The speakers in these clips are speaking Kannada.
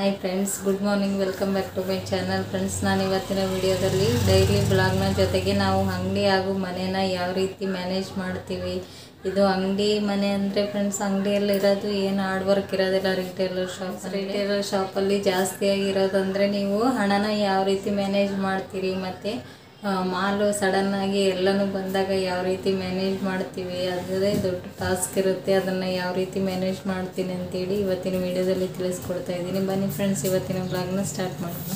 hi friends good morning welcome back to my channel friends ನಾನು ಇವತ್ತಿನ ವಿಡಿಯೋದಲ್ಲಿ ಡೈಲಿ ಬ್ಲಾಗ್ನ ಜೊತೆಗೆ ನಾವು ಅಂಗಡಿ ಹಾಗೂ ಮನೇನ ಯಾವ ರೀತಿ ಮ್ಯಾನೇಜ್ ಮಾಡ್ತೀವಿ ಇದು ಅಂಗಡಿ ಮನೆ ಅಂದರೆ ಫ್ರೆಂಡ್ಸ್ ಅಂಗಡಿಯಲ್ಲಿ ಇರೋದು ಏನು ಹಾರ್ಡ್ ವರ್ಕ್ ಇರೋದಿಲ್ಲ ರಿಟೇಲರ್ ಶಾಪ್ ರಿಟೇಲರ್ ಶಾಪಲ್ಲಿ ಜಾಸ್ತಿಯಾಗಿ ಇರೋದಂದರೆ ನೀವು ಹಣನ ಯಾವ ರೀತಿ ಮ್ಯಾನೇಜ್ ಮಾಡ್ತೀರಿ ಮತ್ತು ಮಾಲು ಸಡನ್ನಾಗಿ ಎಲ್ಲನೂ ಬಂದಾಗ ಯಾವ ರೀತಿ ಮ್ಯಾನೇಜ್ ಮಾಡ್ತೀವಿ ಅದೇ ದೊಡ್ಡ ಟಾಸ್ಕ್ ಇರುತ್ತೆ ಅದನ್ನು ಯಾವ ರೀತಿ ಮ್ಯಾನೇಜ್ ಮಾಡ್ತೀನಿ ಅಂತೇಳಿ ಇವತ್ತಿನ ವಿಡಿಯೋದಲ್ಲಿ ತಿಳಿಸ್ಕೊಡ್ತಾ ಇದ್ದೀನಿ ಬನ್ನಿ ಫ್ರೆಂಡ್ಸ್ ಇವತ್ತಿನ ಬ್ಲಾಗ್ನ ಸ್ಟಾರ್ಟ್ ಮಾಡೋಣ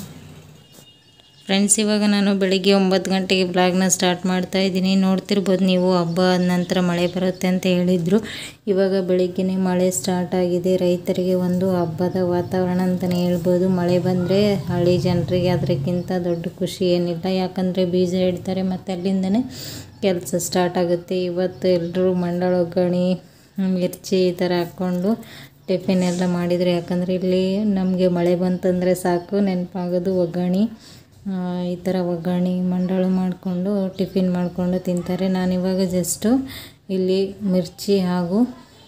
ಫ್ರೆಂಡ್ಸ್ ಇವಾಗ ನಾನು ಬೆಳಿಗ್ಗೆ ಒಂಬತ್ತು ಗಂಟೆಗೆ ಬ್ಲಾಗ್ನ ಸ್ಟಾರ್ಟ್ ಮಾಡ್ತಾ ಇದ್ದೀನಿ ನೋಡ್ತಿರ್ಬೋದು ನೀವು ಹಬ್ಬ ಆದ ನಂತರ ಮಳೆ ಬರುತ್ತೆ ಅಂತ ಹೇಳಿದರು ಇವಾಗ ಬೆಳಿಗ್ಗೆನೇ ಮಳೆ ಸ್ಟಾರ್ಟ್ ಆಗಿದೆ ರೈತರಿಗೆ ಒಂದು ಹಬ್ಬದ ವಾತಾವರಣ ಅಂತಲೇ ಹೇಳ್ಬೋದು ಮಳೆ ಬಂದರೆ ಹಳ್ಳಿ ಜನರಿಗೆ ಅದಕ್ಕಿಂತ ದೊಡ್ಡ ಖುಷಿ ಏನಿಲ್ಲ ಯಾಕಂದರೆ ಬೀಜ ಇಡ್ತಾರೆ ಮತ್ತು ಅಲ್ಲಿಂದನೇ ಕೆಲಸ ಸ್ಟಾರ್ಟ್ ಆಗುತ್ತೆ ಇವತ್ತು ಎಲ್ಲರೂ ಮಂಡಳ ಒಗ್ಗರಣೆ ಮಿರ್ಚಿ ಈ ಥರ ಹಾಕ್ಕೊಂಡು ಟಿಫಿನ್ ಎಲ್ಲ ಮಾಡಿದರು ಯಾಕಂದರೆ ಇಲ್ಲಿ ನಮಗೆ ಮಳೆ ಬಂತಂದರೆ ಸಾಕು ನೆನಪಾಗೋದು ಒಗ್ಗರಣೆ ಆ, ಈ ಥರ ಒಗ್ಗರಣೆ ಮಂಡಳು ಮಾಡಿಕೊಂಡು ಟಿಫಿನ್ ಮಾಡಿಕೊಂಡು ತಿಂತಾರೆ ನಾನಿವಾಗ ಜಸ್ಟು ಇಲ್ಲಿ ಮಿರ್ಚಿ ಹಾಗೂ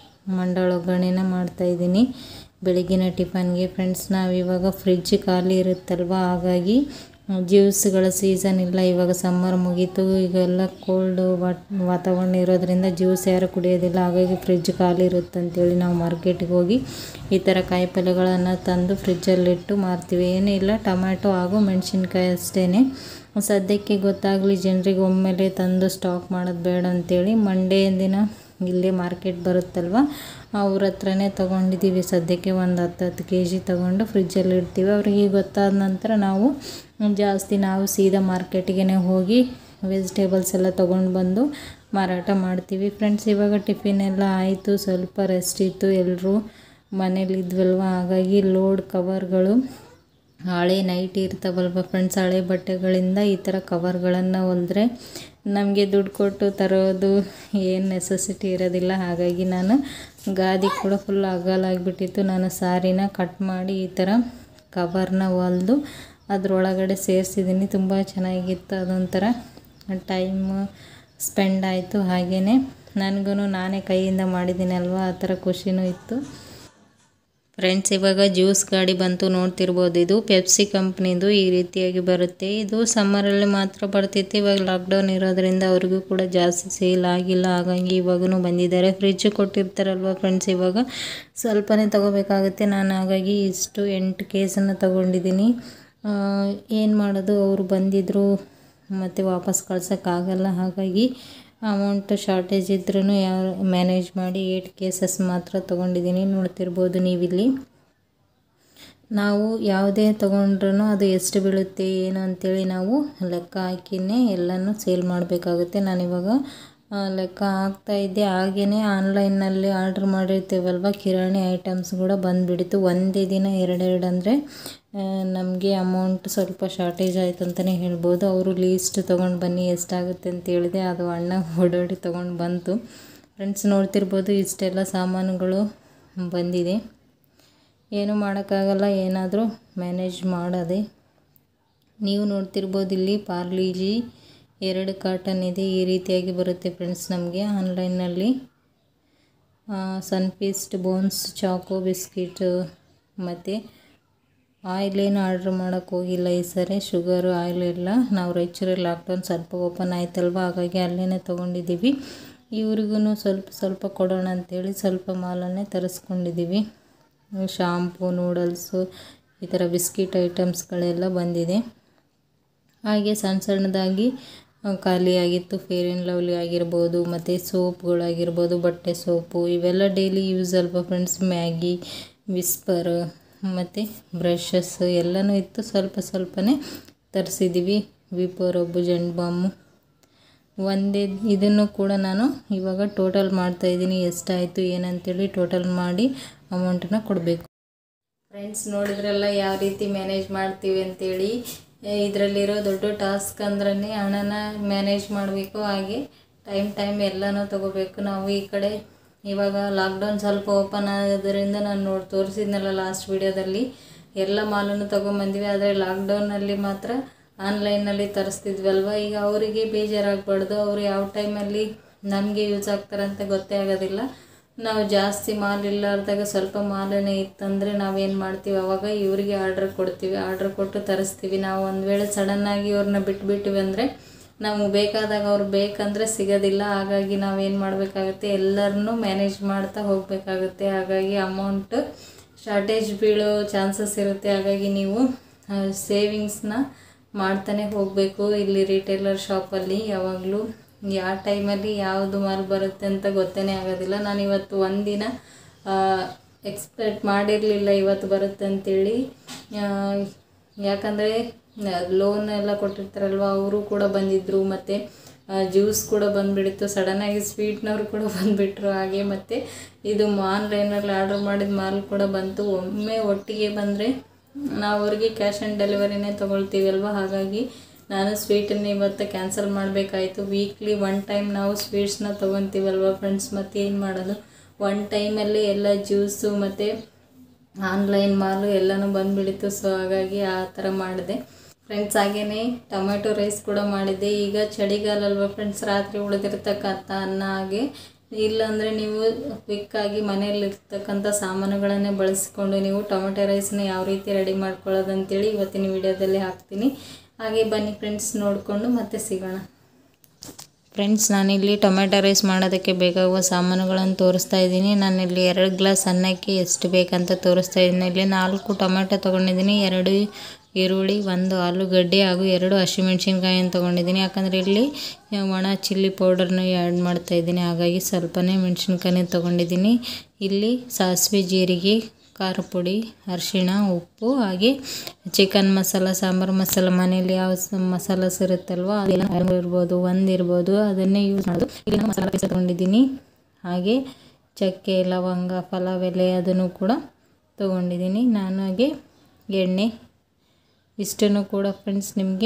ಮಂಡಳ ಒಗ್ಗರಣೆನ ಮಾಡ್ತಾಯಿದ್ದೀನಿ ಬೆಳಗಿನ ಟಿಫನ್ಗೆ ಫ್ರೆಂಡ್ಸ್ ನಾವಿವಾಗ ಫ್ರಿಜ್ ಖಾಲಿ ಇರುತ್ತಲ್ವ ಹಾಗಾಗಿ ಜ್ಯೂಸ್ಗಳ ಸೀಸನ್ ಇಲ್ಲ ಇವಾಗ ಸಮ್ಮರ್ ಮುಗೀತು ಈಗೆಲ್ಲ ಕೋಲ್ಡ್ ವಾಟ್ ವಾತಾವರಣ ಇರೋದ್ರಿಂದ ಜ್ಯೂಸ್ ಯಾರು ಕುಡಿಯೋದಿಲ್ಲ ಹಾಗಾಗಿ ಫ್ರಿಜ್ ಖಾಲಿ ಇರುತ್ತಂತೇಳಿ ನಾವು ಮಾರ್ಕೆಟಿಗೆ ಹೋಗಿ ಈ ಥರ ಕಾಯಿ ಪಲ್ಯಗಳನ್ನು ತಂದು ಫ್ರಿಜ್ಜಲ್ಲಿಟ್ಟು ಮಾರ್ತೀವಿ ಏನೂ ಇಲ್ಲ ಟೊಮ್ಯಾಟೊ ಹಾಗೂ ಮೆಣಸಿನ್ಕಾಯಿ ಅಷ್ಟೇ ಸದ್ಯಕ್ಕೆ ಗೊತ್ತಾಗಲಿ ಜನರಿಗೆ ಒಮ್ಮೆಲೆ ತಂದು ಸ್ಟಾಕ್ ಮಾಡೋದು ಬೇಡ ಅಂತೇಳಿ ಮಂಡೇ ದಿನ ಇಲ್ಲೇ ಮಾರ್ಕೆಟ್ ಬರುತ್ತಲ್ವ ಅವ್ರ ಹತ್ರನೇ ತೊಗೊಂಡಿದ್ದೀವಿ ಸದ್ಯಕ್ಕೆ ಒಂದು ಹತ್ತು ಹತ್ತು ಕೆ ಜಿ ತೊಗೊಂಡು ಫ್ರಿಜ್ಜಲ್ಲಿ ಇಡ್ತೀವಿ ಅವ್ರಿಗೆ ಗೊತ್ತಾದ ನಂತರ ನಾವು ಜಾಸ್ತಿ ನಾವು ಸೀದಾ ಮಾರ್ಕೆಟಿಗೆ ಹೋಗಿ ವೆಜಿಟೇಬಲ್ಸ್ ಎಲ್ಲ ತೊಗೊಂಡು ಬಂದು ಮಾರಾಟ ಮಾಡ್ತೀವಿ ಫ್ರೆಂಡ್ಸ್ ಇವಾಗ ಟಿಫಿನ್ ಎಲ್ಲ ಆಯಿತು ಸ್ವಲ್ಪ ರೆಸ್ಟ್ ಇತ್ತು ಎಲ್ಲರೂ ಮನೇಲಿ ಇದ್ವಲ್ವ ಹಾಗಾಗಿ ಲೋಡ್ ಕವರ್ಗಳು ಹಳೆ ನೈಟಿ ಇರ್ತಾವಲ್ವ ಫ್ರೆಂಡ್ಸ್ ಹಳೆ ಬಟ್ಟೆಗಳಿಂದ ಈ ಥರ ಕವರ್ಗಳನ್ನು ಹೊಲಿದ್ರೆ ನಮಗೆ ದುಡ್ಡು ಕೊಟ್ಟು ತರೋದು ಏನು ನೆಸೆಸಿಟಿ ಇರೋದಿಲ್ಲ ಹಾಗಾಗಿ ನಾನು ಗಾದಿ ಕೂಡ ಫುಲ್ ಅಗಲಾಗಿಬಿಟ್ಟಿತ್ತು ನಾನು ಸಾರಿನ ಕಟ್ ಮಾಡಿ ಈ ಥರ ಕವರ್ನ ಹೊಲಿದು ಅದರೊಳಗಡೆ ಸೇರಿಸಿದ್ದೀನಿ ತುಂಬ ಚೆನ್ನಾಗಿತ್ತು ಅದೊಂಥರ ಟೈಮ್ ಸ್ಪೆಂಡ್ ಆಯಿತು ಹಾಗೆಯೇ ನನಗೂ ನಾನೇ ಕೈಯಿಂದ ಮಾಡಿದ್ದೀನಲ್ವ ಆ ಥರ ಖುಷಿನೂ ಇತ್ತು ಫ್ರೆಂಡ್ಸ್ ಇವಾಗ ಜ್ಯೂಸ್ ಗಾಡಿ ಬಂತು ನೋಡ್ತಿರ್ಬೋದು ಇದು ಪೆಪ್ಸಿ ಕಂಪ್ನಿದು ಈ ರೀತಿಯಾಗಿ ಬರುತ್ತೆ ಇದು ಸಮ್ಮರಲ್ಲಿ ಮಾತ್ರ ಬರ್ತಿತ್ತು ಇವಾಗ ಲಾಕ್ಡೌನ್ ಇರೋದ್ರಿಂದ ಅವ್ರಿಗೂ ಕೂಡ ಜಾಸ್ತಿ ಸೇಲ್ ಆಗಿಲ್ಲ ಹಾಗಾಗಿ ಇವಾಗೂ ಬಂದಿದ್ದಾರೆ ಫ್ರಿಜ್ ಕೊಟ್ಟಿರ್ತಾರಲ್ವ ಫ್ರೆಂಡ್ಸ್ ಇವಾಗ ಸ್ವಲ್ಪನೇ ತಗೋಬೇಕಾಗುತ್ತೆ ನಾನು ಹಾಗಾಗಿ ಇಷ್ಟು ಎಂಟು ಕೇಸನ್ನು ತಗೊಂಡಿದ್ದೀನಿ ಏನು ಮಾಡೋದು ಅವರು ಬಂದಿದ್ದರು ಮತ್ತು ವಾಪಸ್ ಕಳ್ಸೋಕ್ಕಾಗಲ್ಲ ಹಾಗಾಗಿ ಅಮೌಂಟ್ ಶಾರ್ಟೇಜ್ ಇದ್ರೂ ಯಾವ ಮ್ಯಾನೇಜ್ ಮಾಡಿ ಏಟ್ ಕೇಸಸ್ ಮಾತ್ರ ತೊಗೊಂಡಿದ್ದೀನಿ ನೋಡ್ತಿರ್ಬೋದು ನೀವಿಲ್ಲಿ ನಾವು ಯಾವುದೇ ತೊಗೊಂಡ್ರೂ ಅದು ಎಷ್ಟು ಬೀಳುತ್ತೆ ಏನು ಅಂತೇಳಿ ನಾವು ಲೆಕ್ಕ ಹಾಕಿನೇ ಎಲ್ಲನೂ ಸೇಲ್ ಮಾಡಬೇಕಾಗುತ್ತೆ ನಾನಿವಾಗ ಆ, ಲೆಕ್ಕ ಹಾಕ್ತಾ ಇದ್ದೆ ಹಾಗೆಯೇ ಆನ್ಲೈನಲ್ಲಿ ಆರ್ಡ್ರ್ ಮಾಡಿರ್ತೀವಲ್ವ ಕಿರಾಣಿ ಐಟಮ್ಸ್ ಕೂಡ ಬಂದುಬಿಡ್ತು ಒಂದೇ ದಿನ ಎರಡೆರಡು ಅಂದರೆ ನಮಗೆ ಅಮೌಂಟ್ ಸ್ವಲ್ಪ ಶಾರ್ಟೇಜ್ ಆಯ್ತು ಅಂತಲೇ ಹೇಳ್ಬೋದು ಅವರು ಲೀಸ್ಟ್ ತೊಗೊಂಡು ಬನ್ನಿ ಎಷ್ಟಾಗುತ್ತೆ ಅಂತ ಹೇಳಿದೆ ಅದು ಅಣ್ಣ ಓಡೋಡಿ ತೊಗೊಂಡು ಬಂತು ಫ್ರೆಂಡ್ಸ್ ನೋಡ್ತಿರ್ಬೋದು ಇಷ್ಟೆಲ್ಲ ಸಾಮಾನುಗಳು ಬಂದಿದೆ ಏನು ಮಾಡೋಕ್ಕಾಗಲ್ಲ ಏನಾದರೂ ಮ್ಯಾನೇಜ್ ಮಾಡೋದೆ ನೀವು ನೋಡ್ತಿರ್ಬೋದು ಇಲ್ಲಿ ಪಾರ್ಲಿಜಿ ಎರಡು ಕಾಟನ್ ಇದೆ ಈ ರೀತಿಯಾಗಿ ಬರುತ್ತೆ ಫ್ರೆಂಡ್ಸ್ ನಮಗೆ ಆನ್ಲೈನಲ್ಲಿ ಸನ್ಫೀಸ್ಟ್ ಬೋನ್ಸ್ ಚಾಕೋ ಬಿಸ್ಕಿಟ್ ಮತ್ತು ಆಯಿಲ್ ಏನು ಆರ್ಡ್ರ್ ಮಾಡೋಕ್ಕೆ ಹೋಗಿಲ್ಲ ಈ ಸರಿ ಶುಗರು ಆಯಿಲ್ ಎಲ್ಲ ನಾವು ರಾಯಚೂರಲ್ಲಿ ಲಾಕ್ಡೌನ್ ಸ್ವಲ್ಪ ಓಪನ್ ಆಯ್ತಲ್ವ ಹಾಗಾಗಿ ಅಲ್ಲೇ ತೊಗೊಂಡಿದ್ದೀವಿ ಇವ್ರಿಗೂ ಸ್ವಲ್ಪ ಸ್ವಲ್ಪ ಕೊಡೋಣ ಅಂಥೇಳಿ ಸ್ವಲ್ಪ ಮಾಲನ್ನೇ ತರಿಸ್ಕೊಂಡಿದ್ದೀವಿ ಶಾಂಪು ನೂಡಲ್ಸು ಈ ಥರ ಬಿಸ್ಕಿಟ್ ಐಟಮ್ಸ್ಗಳೆಲ್ಲ ಬಂದಿದೆ ಹಾಗೆ ಸಣ್ಣ ಸಣ್ಣದಾಗಿ ಆ, ಖಾಲಿಯಾಗಿತ್ತು ಫೇರ್ ಆ್ಯಂಡ್ ಲವ್ಲಿ ಆಗಿರ್ಬೋದು ಮತ್ತು ಸೋಪ್ಗಳಾಗಿರ್ಬೋದು ಬಟ್ಟೆ ಸೋಪು ಇವೆಲ್ಲ ಡೈಲಿ ಯೂಸ್ ಅಲ್ವಾ ಫ್ರೆಂಡ್ಸ್ ಮ್ಯಾಗಿ ವಿಸ್ಪರ್ ಮತ್ತು ಬ್ರಷಸ್ ಎಲ್ಲನೂ ಇತ್ತು ಸ್ವಲ್ಪ ಸ್ವಲ್ಪನೇ ತರಿಸಿದ್ದೀವಿ ವಿಪೋ ರಬ್ಬು ಜಂಡ್ ಬಾಮು ಒಂದೇ ಇದನ್ನು ಕೂಡ ನಾನು ಇವಾಗ ಟೋಟಲ್ ಮಾಡ್ತಾಯಿದ್ದೀನಿ ಎಷ್ಟಾಯಿತು ಏನಂತೇಳಿ ಟೋಟಲ್ ಮಾಡಿ ಅಮೌಂಟನ್ನ ಕೊಡಬೇಕು ಫ್ರೆಂಡ್ಸ್ ನೋಡಿದ್ರಲ್ಲ ಯಾವ ರೀತಿ ಮ್ಯಾನೇಜ್ ಮಾಡ್ತೀವಿ ಅಂತೇಳಿ ಇದರಲ್ಲಿರೋ ದೊಡ್ಡ ಟಾಸ್ಕ್ ಅಂದ್ರೆ ಹಣನ ಮ್ಯಾನೇಜ್ ಮಾಡಬೇಕು ಹಾಗೆ ಟೈಮ್ ಟೈಮ್ ಎಲ್ಲನೂ ತಗೋಬೇಕು ನಾವು ಈ ಕಡೆ ಇವಾಗ ಲಾಕ್ಡೌನ್ ಸ್ವಲ್ಪ ಓಪನ್ ಆಗೋದ್ರಿಂದ ನಾನು ನೋಡಿ ತೋರಿಸಿದ್ನಲ್ಲ ಲಾಸ್ಟ್ ವಿಡಿಯೋದಲ್ಲಿ ಎಲ್ಲ ಮಾಲನ್ನು ತೊಗೊಂಬಂದ್ವಿ ಆದರೆ ಲಾಕ್ಡೌನಲ್ಲಿ ಮಾತ್ರ ಆನ್ಲೈನಲ್ಲಿ ತರಿಸ್ತಿದ್ವಲ್ವ ಈಗ ಅವರಿಗೆ ಬೇಜಾರಾಗಬಾರ್ದು ಅವರು ಯಾವ ಟೈಮಲ್ಲಿ ನಮಗೆ ಯೂಸ್ ಆಗ್ತಾರಂತ ಗೊತ್ತೇ ಆಗೋದಿಲ್ಲ ನಾವು ಜಾಸ್ತಿ ಮಾಲ್ ಇಲ್ಲಾರ್ದಾಗ ಸ್ವಲ್ಪ ಮಾಲನೇ ಇತ್ತಂದರೆ ನಾವೇನು ಮಾಡ್ತೀವಿ ಅವಾಗ ಇವರಿಗೆ ಆರ್ಡ್ರ್ ಕೊಡ್ತೀವಿ ಆರ್ಡ್ರ್ ಕೊಟ್ಟು ತರಿಸ್ತೀವಿ ನಾವು ಒಂದು ವೇಳೆ ಸಡನ್ನಾಗಿ ಇವ್ರನ್ನ ಬಿಟ್ಬಿಟ್ಟಿವಿ ಅಂದರೆ ನಮಗೆ ಬೇಕಾದಾಗ ಅವ್ರು ಬೇಕಂದರೆ ಸಿಗೋದಿಲ್ಲ ಹಾಗಾಗಿ ನಾವೇನು ಮಾಡಬೇಕಾಗುತ್ತೆ ಎಲ್ಲರನ್ನೂ ಮ್ಯಾನೇಜ್ ಮಾಡ್ತಾ ಹೋಗಬೇಕಾಗುತ್ತೆ ಹಾಗಾಗಿ ಅಮೌಂಟ್ ಶಾರ್ಟೇಜ್ ಬೀಳೋ ಚಾನ್ಸಸ್ ಇರುತ್ತೆ ಹಾಗಾಗಿ ನೀವು ಸೇವಿಂಗ್ಸ್ನ ಮಾಡ್ತಾನೆ ಹೋಗಬೇಕು ಇಲ್ಲಿ ರಿಟೇಲರ್ ಶಾಪಲ್ಲಿ ಯಾವಾಗಲೂ ಯಾವ ಟೈಮಲ್ಲಿ ಯಾವುದು ಮಾಲ್ ಬರುತ್ತೆ ಅಂತ ಗೊತ್ತೇ ಆಗೋದಿಲ್ಲ ನಾನು ಇವತ್ತು ಒಂದಿನ ಎಕ್ಸ್ಪೆಕ್ಟ್ ಮಾಡಿರಲಿಲ್ಲ ಇವತ್ತು ಬರುತ್ತೆ ಅಂತೇಳಿ ಆ, ಯಾಕಂದರೆ ಲೋನ್ ಎಲ್ಲ ಕೊಟ್ಟಿರ್ತಾರಲ್ವ ಅವರು ಕೂಡ ಬಂದಿದ್ದರು ಮತ್ತು ಜ್ಯೂಸ್ ಕೂಡ ಬಂದುಬಿಡಿತ್ತು ಸಡನ್ನಾಗಿ ಸ್ವೀಟ್ನವ್ರು ಕೂಡ ಬಂದುಬಿಟ್ರು ಹಾಗೆ ಮತ್ತು ಇದು ಆನ್ಲೈನಲ್ಲಿ ಆರ್ಡ್ರ್ ಮಾಡಿದ ಮಾಲ್ ಕೂಡ ಬಂತು ಒಮ್ಮೆ ಒಟ್ಟಿಗೆ ಬಂದರೆ ನಾವು ಅವ್ರಿಗೆ ಕ್ಯಾಶ್ ಆನ್ ಡೆಲಿವರಿನೇ ತೊಗೊಳ್ತೀವಲ್ವ ಹಾಗಾಗಿ ನಾನು ಸ್ವೀಟನ್ನು ಇವತ್ತು ಕ್ಯಾನ್ಸಲ್ ಮಾಡಬೇಕಾಯಿತು ವೀಕ್ಲಿ ಒನ್ ಟೈಮ್ ನಾವು ಸ್ವೀಟ್ಸ್ನ ತೊಗೊತೀವಲ್ವ ಫ್ರೆಂಡ್ಸ್ ಮತ್ತು ಏನು ಮಾಡೋದು ಒನ್ ಟೈಮಲ್ಲಿ ಎಲ್ಲ ಜ್ಯೂಸು ಮತ್ತು ಆನ್ಲೈನ್ ಮಾಲು ಎಲ್ಲನೂ ಬಂದುಬಿಡಿತು ಸೊ ಹಾಗಾಗಿ ಆ ಥರ ಮಾಡಿದೆ ಫ್ರೆಂಡ್ಸ್ ಹಾಗೆಯೇ ಟೊಮೆಟೊ ರೈಸ್ ಕೂಡ ಮಾಡಿದ್ದೆ ಈಗ ಚಳಿಗಾಲ ಅಲ್ವಾ ಫ್ರೆಂಡ್ಸ್ ರಾತ್ರಿ ಉಳಿದಿರ್ತಕ್ಕಂಥ ಅನ್ನ ಹಾಗೆ ಇಲ್ಲಾಂದರೆ ನೀವು ಕ್ವಿಕ್ಕಾಗಿ ಮನೆಯಲ್ಲಿರ್ತಕ್ಕಂಥ ಸಾಮಾನುಗಳನ್ನೇ ಬಳಸಿಕೊಂಡು ನೀವು ಟೊಮೆಟೊ ರೈಸ್ನ ಯಾವ ರೀತಿ ರೆಡಿ ಮಾಡ್ಕೊಳ್ಳೋದು ಅಂತೇಳಿ ಇವತ್ತಿನ ವಿಡಿಯೋದಲ್ಲಿ ಹಾಕ್ತೀನಿ ಹಾಗೆ ಬನ್ನಿ ಫ್ರೆಂಡ್ಸ್ ನೋಡಿಕೊಂಡು ಮತ್ತೆ ಸಿಗೋಣ ಫ್ರೆಂಡ್ಸ್ ನಾನಿಲ್ಲಿ ಟೊಮೆಟೊ ರೈಸ್ ಮಾಡೋದಕ್ಕೆ ಬೇಕಾಗುವ ಸಾಮಾನುಗಳನ್ನು ತೋರಿಸ್ತಾ ಇದ್ದೀನಿ ನಾನಿಲ್ಲಿ ಎರಡು ಗ್ಲಾಸ್ ಅನ್ನಕ್ಕೆ ಎಷ್ಟು ಬೇಕಂತ ತೋರಿಸ್ತಾ ಇದ್ದೀನಿ ಇಲ್ಲಿ ನಾಲ್ಕು ಟೊಮೆಟೊ ತೊಗೊಂಡಿದ್ದೀನಿ ಎರಡು ಈರುಳ್ಳಿ ಒಂದು ಆಲೂಗಡ್ಡೆ ಹಾಗೂ ಎರಡು ಹಸಿಮೆಣ್ಸಿನ್ಕಾಯಿಯನ್ನು ತೊಗೊಂಡಿದ್ದೀನಿ ಯಾಕಂದರೆ ಇಲ್ಲಿ ಒಣ ಚಿಲ್ಲಿ ಪೌಡರ್ನ ಆ್ಯಡ್ ಮಾಡ್ತಾ ಇದ್ದೀನಿ ಹಾಗಾಗಿ ಸ್ವಲ್ಪನೇ ಮೆಣಸಿನ್ಕಾಯಿ ತೊಗೊಂಡಿದ್ದೀನಿ ಇಲ್ಲಿ ಸಾಸಿವೆ ಜೀರಿಗೆ ಖಾರ ಪುಡಿ ಅರಿಶಿಣ ಉಪ್ಪು ಹಾಗೆ ಚಿಕನ್ ಮಸಾಲ ಸಾಂಬಾರು ಮಸಾಲ ಮನೇಲಿ ಯಾವ ಸ- ಮಸಾಲಸ್ ಇರುತ್ತಲ್ವ ಅದೆಲ್ಲ ಎರಡು ಇರ್ಬೋದು ಒಂದು ಇರ್ಬೋದು ಅದನ್ನೇ ಯೂಸ್ ಮಾಡೋದು ಇಲ್ಲಿ ನಾನು ಮಸಾಲ ಪೀಸ್ ತೊಗೊಂಡಿದ್ದೀನಿ ಹಾಗೆ ಚಕ್ಕೆ ಲವಂಗ ಪಲಾವ್ ಎಲೆ ಅದನ್ನು ಕೂಡ ತೊಗೊಂಡಿದ್ದೀನಿ ನಾನು ಹಾಗೆ ಎಣ್ಣೆ ಇಷ್ಟನ್ನು ಕೂಡ ಫ್ರೆಂಡ್ಸ್ ನಿಮಗೆ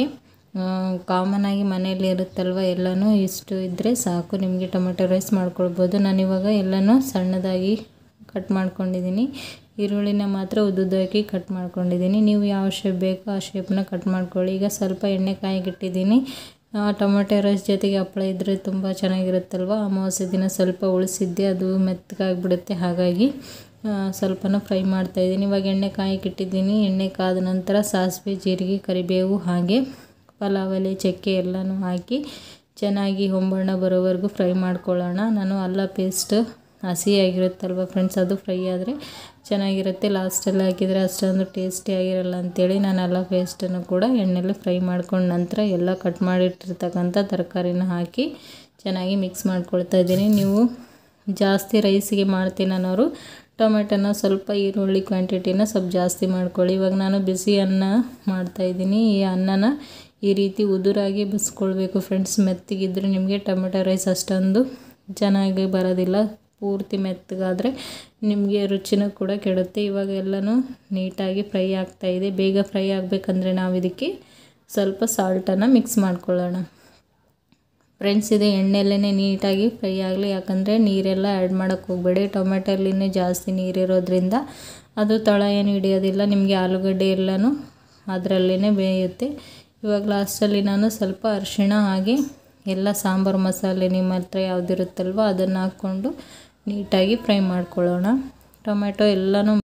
ಕಾಮನ್ ಆಗಿ ಮನೆಯಲ್ಲಿ ಇರುತ್ತಲ್ವ ಎಲ್ಲನೂ ಇಷ್ಟು ಇದ್ದರೆ ಸಾಕು ನಿಮಗೆ ಟೊಮೆಟೊ ರೈಸ್ ಮಾಡ್ಕೊಳ್ಬೋದು ನಾನಿವಾಗ ಎಲ್ಲನೂ ಸಣ್ಣದಾಗಿ ಕಟ್ ಮಾಡ್ಕೊಂಡಿದ್ದೀನಿ ಈರುಳ್ಳಿನ ಮಾತ್ರ ಉದ್ದುದ್ದಾಗಿ ಕಟ್ ಮಾಡ್ಕೊಂಡಿದ್ದೀನಿ ನೀವು ಯಾವ ಶೇಪ್ ಬೇಕೋ ಆ ಶೇಪ್ನ ಕಟ್ ಮಾಡ್ಕೊಳ್ಳಿ ಈಗ ಸ್ವಲ್ಪ ಎಣ್ಣೆ ಕಾಯಿಗಿಟ್ಟಿದ್ದೀನಿ ಟೊಮೆಟೊ ರೈಸ್ ಜೊತೆಗೆ ಹಪ್ಪಳ ಇದ್ದರೆ ತುಂಬ ಚೆನ್ನಾಗಿರುತ್ತಲ್ವ ಅಮಾವಾಸ್ಯೆ ದಿನ ಸ್ವಲ್ಪ ಉಳಿಸಿದ್ದೆ ಅದು ಮೆತ್ತಗಾಗ್ಬಿಡುತ್ತೆ ಹಾಗಾಗಿ ಆ, ಸ್ವಲ್ಪನೂ ಫ್ರೈ ಮಾಡ್ತಾಯಿದ್ದೀನಿ ಇವಾಗ ಎಣ್ಣೆ ಕಾಯಕ್ಕೆ ಇಟ್ಟಿದ್ದೀನಿ ಎಣ್ಣೆ ಕಾದ ನಂತರ ಸಾಸಿವೆ ಜೀರಿಗೆ ಕರಿಬೇವು ಹಾಗೆ ಪಲಾವ್ ಎಲೆ ಚಕ್ಕೆ ಎಲ್ಲನೂ ಹಾಕಿ ಚೆನ್ನಾಗಿ ಹೊಂಬಣ್ಣ ಬರೋವರೆಗೂ ಫ್ರೈ ಮಾಡ್ಕೊಳ್ಳೋಣ ನಾನು ಅಲ್ಲ ಪೇಸ್ಟ್ ಹಸಿಯಾಗಿರುತ್ತಲ್ವ ಫ್ರೆಂಡ್ಸ್ ಅದು ಫ್ರೈ ಆದರೆ ಚೆನ್ನಾಗಿರುತ್ತೆ ಲಾಸ್ಟಲ್ಲಿ ಹಾಕಿದರೆ ಅಷ್ಟೊಂದು ಟೇಸ್ಟಿ ಆಗಿರಲ್ಲ ಅಂತೇಳಿ ನಾನು ಅಲ್ಲ ಪೇಸ್ಟನ್ನು ಕೂಡ ಎಣ್ಣೆಲಿ ಫ್ರೈ ಮಾಡ್ಕೊಂಡು ನಂತರ ಎಲ್ಲ ಕಟ್ ಮಾಡಿಟ್ಟಿರ್ತಕ್ಕಂಥ ತರಕಾರಿನ ಹಾಕಿ ಚೆನ್ನಾಗಿ ಮಿಕ್ಸ್ ಮಾಡ್ಕೊಳ್ತಾ ಇದ್ದೀನಿ ನೀವು ಜಾಸ್ತಿ ರೈಸಿಗೆ ಮಾಡ್ತೀನಿ ಅನ್ನೋರು ಟೊಮೆಟೊನ ಸ್ವಲ್ಪ ಈರುಳ್ಳಿ ಕ್ವಾಂಟಿಟಿನ ಸ್ವಲ್ಪ ಜಾಸ್ತಿ ಮಾಡ್ಕೊಳ್ಳಿ ಇವಾಗ ನಾನು ಬಿಸಿ ಅನ್ನ ಮಾಡ್ತಾಯಿದ್ದೀನಿ ಈ ಅನ್ನನ ಈ ರೀತಿ ಉದುರಾಗಿ ಬಸ್ಕೊಳ್ಬೇಕು ಫ್ರೆಂಡ್ಸ್ ಮೆತ್ತಗಿದ್ರೆ ನಿಮಗೆ ಟೊಮೆಟೊ ರೈಸ್ ಅಷ್ಟೊಂದು ಚೆನ್ನಾಗಿ ಬರೋದಿಲ್ಲ ಪೂರ್ತಿ ಮೆತ್ತಗಾದರೆ ನಿಮಗೆ ರುಚಿನೂ ಕೂಡ ಕೆಡುತ್ತೆ ಇವಾಗ ಎಲ್ಲನೂ ನೀಟಾಗಿ ಫ್ರೈ ಆಗ್ತಾಯಿದೆ ಬೇಗ ಫ್ರೈ ಆಗಬೇಕಂದ್ರೆ ನಾವು ಇದಕ್ಕೆ ಸ್ವಲ್ಪ ಸಾಲ್ಟನ್ನು ಮಿಕ್ಸ್ ಮಾಡ್ಕೊಳ್ಳೋಣ ಫ್ರೆಂಡ್ಸ್ ಇದು ಎಣ್ಣೆಲ್ಲೇ ನೀಟಾಗಿ ಫ್ರೈ ಆಗಲಿ ಯಾಕಂದರೆ ನೀರೆಲ್ಲ ಆ್ಯಡ್ ಮಾಡೋಕ್ಕೆ ಹೋಗಬೇಡಿ ಟೊಮೆಟೊಲ್ಲಿನೇ ಜಾಸ್ತಿ ನೀರಿರೋದ್ರಿಂದ ಅದು ತಳ ಏನು ಹಿಡಿಯೋದಿಲ್ಲ ನಿಮಗೆ ಆಲೂಗಡ್ಡೆ ಎಲ್ಲನೂ ಅದರಲ್ಲೇ ಬೇಯುತ್ತೆ ಇವಾಗ ಲಾಸ್ಟಲ್ಲಿ ನಾನು ಸ್ವಲ್ಪ ಅರಿಶಿಣ ಹಾಗೆ ಎಲ್ಲ ಸಾಂಬಾರು ಮಸಾಲೆ ನಿಮ್ಮ ಹತ್ರ ಯಾವುದಿರುತ್ತಲ್ವ ಅದನ್ನು ಹಾಕ್ಕೊಂಡು ನೀಟಾಗಿ ಫ್ರೈ ಮಾಡ್ಕೊಳ್ಳೋಣ ಟೊಮೆಟೊ ಎಲ್ಲನೂ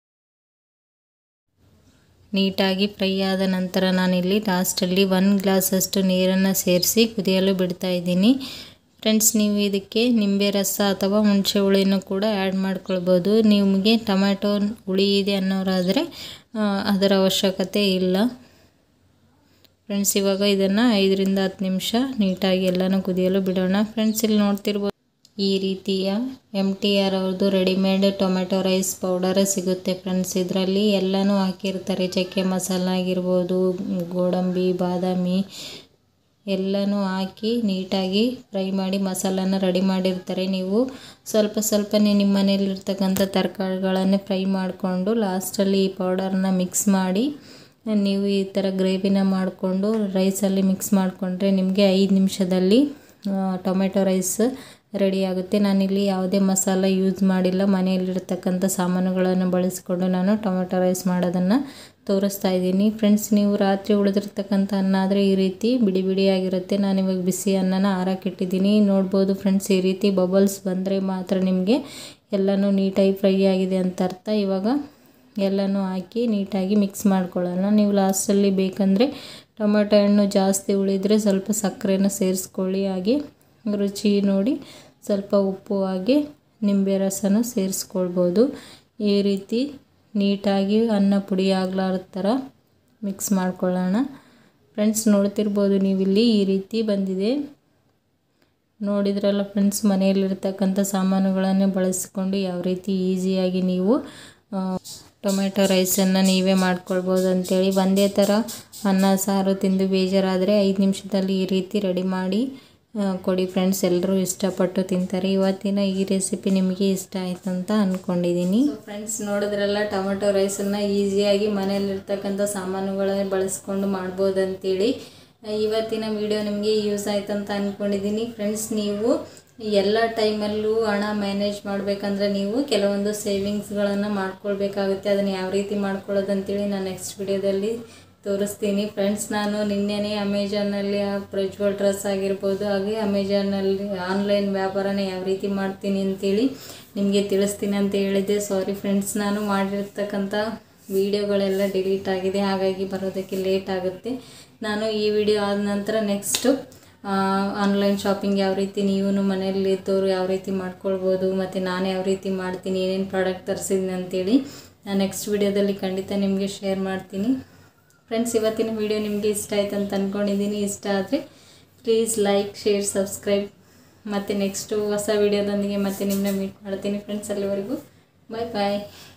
ನೀಟಾಗಿ ಫ್ರೈ ಆದ ನಂತರ ನಾನಿಲ್ಲಿ ಲಾಸ್ಟಲ್ಲಿ ಒಂದು ಗ್ಲಾಸಷ್ಟು ನೀರನ್ನು ಸೇರಿಸಿ ಕುದಿಯಲು ಬಿಡ್ತಾ ಇದ್ದೀನಿ ಫ್ರೆಂಡ್ಸ್ ನೀವು ಇದಕ್ಕೆ ನಿಂಬೆ ರಸ ಅಥವಾ ಹುಣಸೆ ಹುಳಿನೂ ಕೂಡ ಆ್ಯಡ್ ಮಾಡ್ಕೊಳ್ಬೋದು ನಿಮಗೆ ಟೊಮೆಟೊ ಹುಳಿ ಇದೆ ಅನ್ನೋರಾದರೆ ಆ, ಅದರ ಅವಶ್ಯಕತೆ ಇಲ್ಲ ಫ್ರೆಂಡ್ಸ್ ಇವಾಗ ಇದನ್ನು ಐದರಿಂದ ಹತ್ತು ನಿಮಿಷ ನೀಟಾಗಿ ಎಲ್ಲನೂ ಕುದಿಯಲು ಬಿಡೋಣ ಫ್ರೆಂಡ್ಸ್ ಇಲ್ಲಿ ನೋಡ್ತಿರ್ಬೋದು ಈ ರೀತಿಯ ಎಮ್ ಟಿ ಆರ್ ಅವ್ರದ್ದು ರೆಡಿಮೇಡ್ ಟೊಮೆಟೊ ರೈಸ್ ಪೌಡರ್ ಸಿಗುತ್ತೆ ಫ್ರೆಂಡ್ಸ್ ಇದರಲ್ಲಿ ಎಲ್ಲನೂ ಹಾಕಿರ್ತಾರೆ ಚಕ್ಕೆ ಮಸಾಲ ಆಗಿರ್ಬೋದು ಗೋಡಂಬಿ ಬಾದಾಮಿ ಎಲ್ಲನೂ ಹಾಕಿ ನೀಟಾಗಿ ಫ್ರೈ ಮಾಡಿ ಮಸಾಲಾನ ರೆಡಿ ಮಾಡಿರ್ತಾರೆ ನೀವು ಸ್ವಲ್ಪ ಸ್ವಲ್ಪನೇ ನಿಮ್ಮ ಮನೇಲಿರ್ತಕ್ಕಂಥ ತರಕಾರಿಗಳನ್ನೇ ಫ್ರೈ ಮಾಡಿಕೊಂಡು ಲಾಸ್ಟಲ್ಲಿ ಈ ಪೌಡರ್ನ ಮಿಕ್ಸ್ ಮಾಡಿ ನೀವು ಈ ಥರ ಗ್ರೇವಿನ ಮಾಡಿಕೊಂಡು ರೈಸಲ್ಲಿ ಮಿಕ್ಸ್ ಮಾಡಿಕೊಂಡ್ರೆ ನಿಮಗೆ ಐದು ನಿಮಿಷದಲ್ಲಿ ಆ, ಟೊಮೆಟೊ ರೈಸ್ ರೆಡಿ ಆಗುತ್ತೆ ನಾನಿಲ್ಲಿ ಯಾವುದೇ ಮಸಾಲ ಯೂಸ್ ಮಾಡಿಲ್ಲ ಮನೆಯಲ್ಲಿರ್ತಕ್ಕಂಥ ಸಾಮಾನುಗಳನ್ನು ಬಳಸಿಕೊಂಡು ನಾನು ಟೊಮೆಟೊ ರೈಸ್ ಮಾಡೋದನ್ನು ತೋರಿಸ್ತಾ ಇದ್ದೀನಿ ಫ್ರೆಂಡ್ಸ್ ನೀವು ರಾತ್ರಿ ಉಳಿದಿರ್ತಕ್ಕಂಥ ಅನ್ನ ಆದರೆ ಈ ರೀತಿ ಬಿಡಿ ಬಿಡಿಯಾಗಿರುತ್ತೆ ನಾನು ಇವಾಗ ಬಿಸಿ ಅನ್ನನ ಆರಕ್ಕಿಟ್ಟಿದ್ದೀನಿ ನೋಡ್ಬೋದು ಫ್ರೆಂಡ್ಸ್ ಈ ರೀತಿ ಬಬಲ್ಸ್ ಬಂದರೆ ಮಾತ್ರ ನಿಮಗೆ ಎಲ್ಲನೂ ನೀಟಾಗಿ ಫ್ರೈ ಆಗಿದೆ ಅಂತ ಅರ್ಥ ಇವಾಗ ಎಲ್ಲನೂ ಹಾಕಿ ನೀಟಾಗಿ ಮಿಕ್ಸ್ ಮಾಡ್ಕೊಳ್ಳೋಣ ನೀವು ಲಾಸ್ಟಲ್ಲಿ ಬೇಕಂದರೆ ಟೊಮೆಟೊ ಹಣ್ಣು ಜಾಸ್ತಿ ಉಳಿದರೆ ಸ್ವಲ್ಪ ಸಕ್ಕರೆನ ಸೇರಿಸ್ಕೊಳ್ಳಿ ಹಾಗೆ ರುಚಿ ನೋಡಿ ಸ್ವಲ್ಪ ಉಪ್ಪು ಹಾಗೆ ನಿಂಬೆ ರಸನೂ ಸೇರಿಸ್ಕೊಳ್ಬೋದು ಈ ರೀತಿ ನೀಟಾಗಿ ಅನ್ನ ಪುಡಿ ಆಗ್ಲಾರ್ದ ಥರ ಮಿಕ್ಸ್ ಮಾಡ್ಕೊಳ್ಳೋಣ ಫ್ರೆಂಡ್ಸ್ ನೋಡ್ತಿರ್ಬೋದು ನೀವಿಲ್ಲಿ ಈ ರೀತಿ ಬಂದಿದೆ ನೋಡಿದ್ರಲ್ಲ ಫ್ರೆಂಡ್ಸ್ ಮನೆಯಲ್ಲಿರ್ತಕ್ಕಂಥ ಸಾಮಾನುಗಳನ್ನೇ ಬಳಸಿಕೊಂಡು ಯಾವ ರೀತಿ ಈಸಿಯಾಗಿ ನೀವು ಟೊಮೆಟೊ ರೈಸನ್ನು ನೀವೇ ಮಾಡ್ಕೊಳ್ಬೋದು ಅಂಥೇಳಿ ಒಂದೇ ಥರ ಅನ್ನ ಸಾರು ತಿಂದು ಬೇಜಾರಾದರೆ ಐದು ನಿಮಿಷದಲ್ಲಿ ಈ ರೀತಿ ರೆಡಿ ಮಾಡಿ ಕೊಡಿ ಫ್ರೆಂಡ್ಸ್ ಎಲ್ಲರೂ ಇಷ್ಟಪಟ್ಟು ತಿಂತಾರೆ ಇವತ್ತಿನ ಈ ರೆಸಿಪಿ ನಿಮಗೆ ಇಷ್ಟ ಆಯ್ತು ಅಂತ ಅಂದ್ಕೊಂಡಿದ್ದೀನಿ ಫ್ರೆಂಡ್ಸ್ ನೋಡಿದ್ರಲ್ಲ ಟೊಮೆಟೊ ರೈಸನ್ನು ಈಸಿಯಾಗಿ ಮನೆಯಲ್ಲಿರ್ತಕ್ಕಂಥ ಸಾಮಾನುಗಳನ್ನೇ ಬಳಸ್ಕೊಂಡು ಮಾಡ್ಬೋದು ಅಂತೇಳಿ ಇವತ್ತಿನ ವಿಡಿಯೋ ನಿಮಗೆ ಯೂಸ್ ಆಯ್ತು ಅಂತ ಅಂದ್ಕೊಂಡಿದ್ದೀನಿ ಫ್ರೆಂಡ್ಸ್ ನೀವು ಎಲ್ಲ ಟೈಮಲ್ಲೂ ಹಣ ಮ್ಯಾನೇಜ್ ಮಾಡಬೇಕಂದ್ರೆ ನೀವು ಕೆಲವೊಂದು ಸೇವಿಂಗ್ಸ್ಗಳನ್ನು ಮಾಡ್ಕೊಳ್ಬೇಕಾಗುತ್ತೆ ಅದನ್ನು ಯಾವ ರೀತಿ ಮಾಡ್ಕೊಳ್ಳೋದು ಅಂತೇಳಿ ನಾನು ನೆಕ್ಸ್ಟ್ ವಿಡಿಯೋದಲ್ಲಿ ತೋರಿಸ್ತೀನಿ ಫ್ರೆಂಡ್ಸ್ ನಾನು ನಿನ್ನೆನೇ ಅಮೆಜಾನಲ್ಲಿ ಪ್ರಜ್ವಲ್ ಡ್ರೆಸ್ ಆಗಿರ್ಬೋದು ಹಾಗೆ ಅಮೆಜಾನಲ್ಲಿ ಆನ್ಲೈನ್ ವ್ಯಾಪಾರನ ಯಾವ ರೀತಿ ಮಾಡ್ತೀನಿ ಅಂತೇಳಿ ನಿಮಗೆ ತಿಳಿಸ್ತೀನಿ ಅಂತ ಹೇಳಿದ್ದೆ ಸಾರಿ ಫ್ರೆಂಡ್ಸ್ ನಾನು ಮಾಡಿರ್ತಕ್ಕಂಥ ವಿಡಿಯೋಗಳೆಲ್ಲ ಡಿಲೀಟ್ ಆಗಿದೆ ಹಾಗಾಗಿ ಬರೋದಕ್ಕೆ ಲೇಟ್ ಆಗುತ್ತೆ ನಾನು ಈ ವಿಡಿಯೋ ಆದ ನಂತರ ನೆಕ್ಸ್ಟು ಆನ್ಲೈನ್ ಶಾಪಿಂಗ್ ಯಾವ ರೀತಿ ನೀವು ಮನೆಯಲ್ಲಿ ಇದ್ದವರು ಯಾವ ರೀತಿ ಮಾಡ್ಕೊಳ್ಬೋದು ಮತ್ತು ನಾನು ಯಾವ ರೀತಿ ಮಾಡ್ತೀನಿ ಏನೇನು ಪ್ರಾಡಕ್ಟ್ ತರಿಸಿದ್ದೀನಿ ಅಂತೇಳಿ ನಾನು ನೆಕ್ಸ್ಟ್ ವಿಡಿಯೋದಲ್ಲಿ ಖಂಡಿತ ನಿಮಗೆ ಶೇರ್ ಮಾಡ್ತೀನಿ ಫ್ರೆಂಡ್ಸ್ ಇವತ್ತಿನ ವಿಡಿಯೋ ನಿಮಗೆ ಇಷ್ಟ ಆಯ್ತು ಅಂತ ಅಂದ್ಕೊಂಡಿದ್ದೀನಿ ಇಷ್ಟ ಆದರೆ ಪ್ಲೀಸ್ ಲೈಕ್ ಶೇರ್ ಸಬ್ಸ್ಕ್ರೈಬ್ ಮತ್ತು ನೆಕ್ಸ್ಟು ಹೊಸ ವಿಡಿಯೋದೊಂದಿಗೆ ಮತ್ತೆ ನಿಮ್ಮನ್ನ ಮೀಟ್ ಮಾಡ್ತೀನಿ ಫ್ರೆಂಡ್ಸ್ ಅಲ್ಲಿವರೆಗೂ ಬಾಯ್ ಬಾಯ್